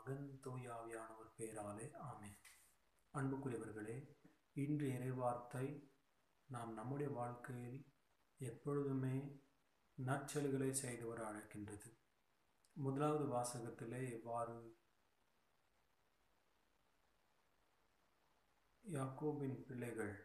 மகன் தூயாவியானவர் பெயராலே ஆமென் அன்புக்குரியவர்களே இன்று இறைவார்த்தை நாம் நம்முடைய வாழ்க்கையில் எப்பொழுதுமே நற்செயல்களை செய்து வர அழைக்கின்றது முதலாவது வாசகத்திலே எவ்வாறு யாக்கோபின் பிள்ளைகள்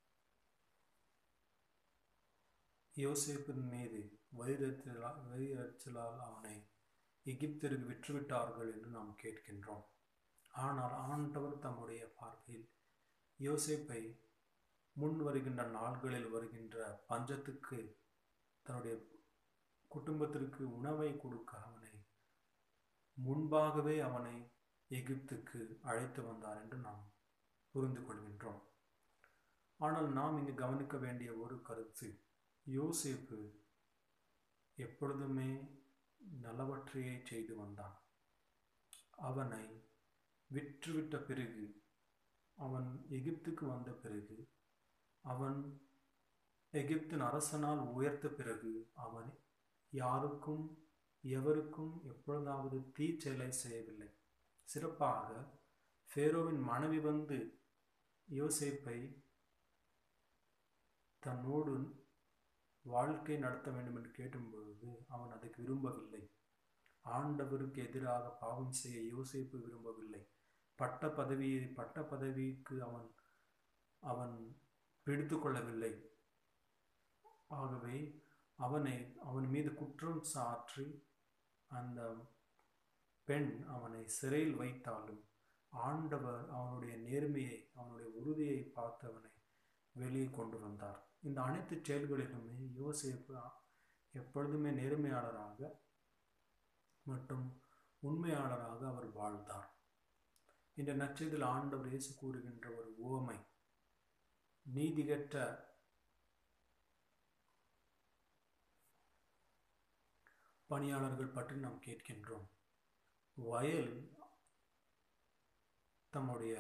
யோசேப்பின் மீது வைரத்திலால் வைரச்சலால் அவனை எகிப்தருக்கு விற்றுவிட்டார்கள் என்று நாம் கேட்கின்றோம் ஆனால் ஆண்டவர் தம்முடைய பார்வையில் யோசேப்பை முன் வருகின்ற நாள்களில் வருகின்ற பஞ்சத்துக்கு தன்னுடைய குடும்பத்திற்கு உணவை கொடுக்க அவனை முன்பாகவே அவனை எகிப்துக்கு அழைத்து வந்தார் என்று நாம் புரிந்து கொள்கின்றோம் ஆனால் நாம் இங்கு கவனிக்க வேண்டிய ஒரு கருத்து யோசேப்பு எப்பொழுதுமே நல்லவற்றையே செய்து வந்தான் அவனை விற்றுவிட்ட பிறகு அவன் எகிப்துக்கு வந்த பிறகு அவன் எகிப்தின் அரசனால் உயர்த்த பிறகு அவன் யாருக்கும் எவருக்கும் எப்பொழுதாவது தீச்செயலை செய்யவில்லை சிறப்பாக ஃபேரோவின் மனைவி வந்து யோசேப்பை தன்னோடு வாழ்க்கை நடத்த வேண்டும் என்று கேட்டும்பொழுது அவன் அதுக்கு விரும்பவில்லை ஆண்டவருக்கு எதிராக பாவம் செய்ய யோசிப்பு விரும்பவில்லை பட்ட பதவியை பட்ட பதவிக்கு அவன் அவன் பிடித்து கொள்ளவில்லை ஆகவே அவனை அவன் மீது குற்றம் சாற்றி அந்த பெண் அவனை சிறையில் வைத்தாலும் ஆண்டவர் அவனுடைய நேர்மையை அவனுடைய உறுதியை பார்த்து அவனை வெளியே கொண்டு வந்தார் இந்த அனைத்து செயல்களிலுமே யோசேப்பு எப்பொழுதுமே நேர்மையாளராக மற்றும் உண்மையாளராக அவர் வாழ்ந்தார் இந்த நச்சதில் ஆண்டவர் இயேசு கூறுகின்ற ஒரு உவமை நீதிகற்ற பணியாளர்கள் பற்றி நாம் கேட்கின்றோம் வயல் தம்முடைய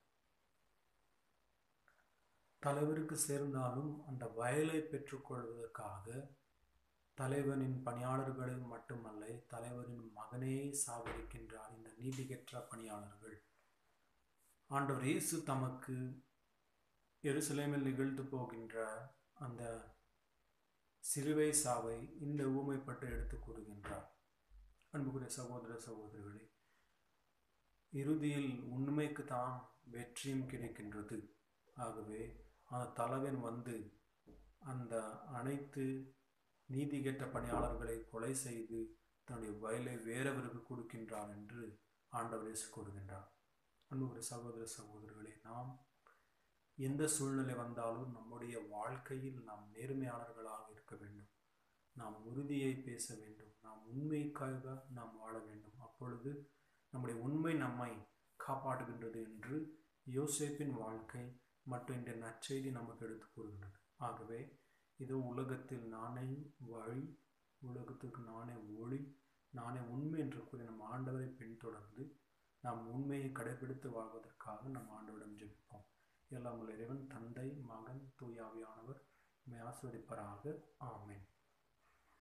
தலைவருக்கு சேர்ந்தாலும் அந்த வயலை பெற்றுக்கொள்வதற்காக தலைவனின் பணியாளர்களை மட்டுமல்ல தலைவரின் மகனே சாவடிக்கின்றார் இந்த நீதிகற்ற பணியாளர்கள் ஆண்டவர் இயேசு தமக்கு எருசலேமில் நிகழ்ந்து போகின்ற அந்த சிலுவை சாவை இந்த ஊமைப்பட்டு எடுத்து கூறுகின்றார் அன்புக்குரிய சகோதர சகோதரிகளே இறுதியில் உண்மைக்கு தான் வெற்றியும் கிடைக்கின்றது ஆகவே அந்த தலைவன் வந்து அந்த அனைத்து நீதி கெட்ட பணியாளர்களை கொலை செய்து தன்னுடைய வயலை வேறவருக்கு கொடுக்கின்றார் என்று ஆண்டவர் இயேசு கூறுகின்றார் அன்புக்குரிய சகோதர சகோதரர்களே நாம் எந்த சூழ்நிலை வந்தாலும் நம்முடைய வாழ்க்கையில் நாம் நேர்மையாளர்களாக இருக்க வேண்டும் நாம் உறுதியை பேச வேண்டும் நாம் உண்மைக்காக நாம் வாழ வேண்டும் அப்பொழுது நம்முடைய உண்மை நம்மை காப்பாற்றுகின்றது என்று யோசேப்பின் வாழ்க்கை மற்றும் இந்த நற்செய்தி நமக்கு எடுத்து கூறுகின்றது ஆகவே இது உலகத்தில் நானே வழி உலகத்துக்கு நானே ஒளி நானே உண்மை என்று கூறி நம் ஆண்டவரை பின்தொடர்ந்து நாம் உண்மையை கடைபிடித்து வாழ்வதற்காக நம் ஆண்டவரிடம் ஜெபிப்போம் எல்லாம் உள்ள இறைவன் தந்தை மகன் தூயாவியானவர் ஆஸ்வதிப்பராக ஆமேன்